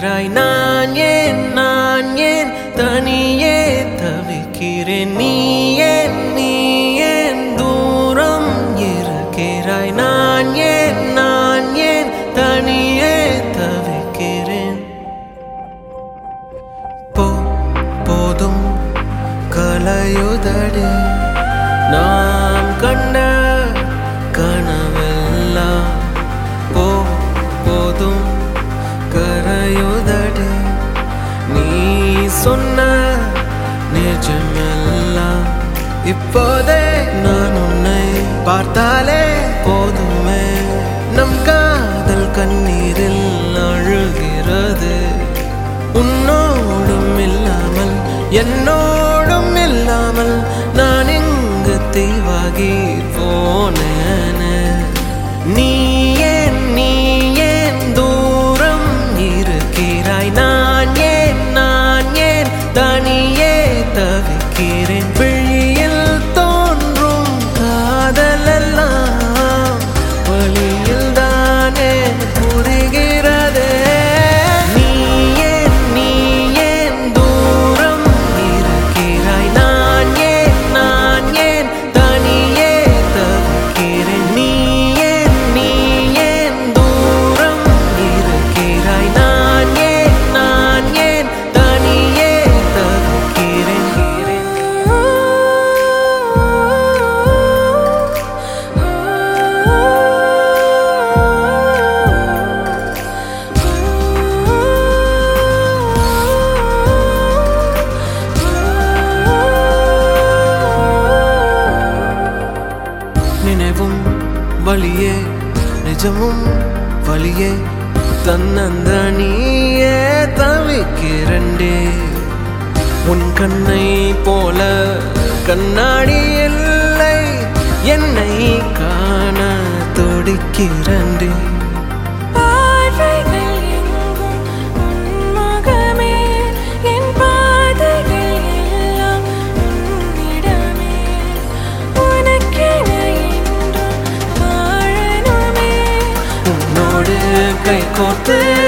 இருக்கிறாய் நான் ஏன் நான் ஏன் தனியே தவிக்கிறேன் நீ ஏன் நீ ஏன் தூரம் இருக்கிறாய் நான் ஏன் நான் ஏன் தனியே தவிக்கிறேன் போ போதும் கலையுதடி நாம் கண்ட கனவெல்லாம் போ போதும் கரையுதடி நீ சொன்ன நிஜமெல்லாம் இப்போதே நான் உன்னை பார்த்தாலே போதுமே நம் காதல் கண்ணீரில் அழுகிறது உன்னோடும் இல்லாமல் என்னோடும் இல்லாமல் நான் இங்கு தீவாகி போனேனே நீ ஏன் நீ ஏன் தூரம் இருக்கிறாய் நான் ஏன் நான் ஏன் தனியே தவிக்கிறேன் விழியில் தோன்றும் காதலெல்லாம் வழியில் தானே புரிகிறதே நீ ஏன் நீ ஏன் தூரம் இருக்கிறாய் நான் ஏன் நான் ஏன் தனியே தவிக்கிறேன் நீ ஏன் நீ ஏன் தூரம் இருக்கிறாய் நான் ஏன் நான் ஏன் தனியே தவிக்கிறேன் நினைவும் வழியே நிஜமும் வழியே தன்னந்த நீயே தவிக்கிறண்டே உன் கண்ணை போல கண்ணாடி இல்லை என்னை காண துடிக்கிறண்டே பார்வைகள் எங்கும் உன் முகமே என் பாதைகள் எல்லாம் உன்னிடமே உனக்கென என்றும் வாழணுமே உன்னோடு கை கோர்த்து